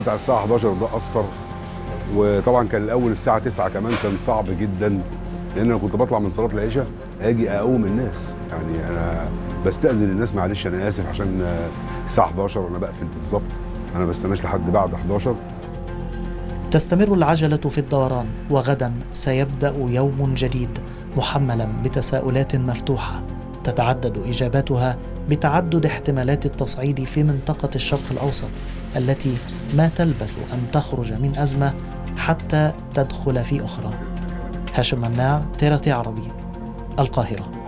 بتاع الساعه 11 ده اثر وطبعا كان الاول الساعه 9 كمان كان صعب جدا لان انا كنت بطلع من صلاه العشاء اجي اقوم الناس يعني انا بستاذن الناس معلش انا اسف عشان آه، الساعه 11 انا بقفل بالظبط انا ما بستناش لحد بعد 11 تستمر العجلة في الدوران وغدا سيبدأ يوم جديد محملا بتساؤلات مفتوحة تتعدد إجاباتها بتعدد احتمالات التصعيد في منطقة الشرق الأوسط التي ما تلبث أن تخرج من أزمة حتى تدخل في أخرى هاشم مناع تيرتي عربي القاهرة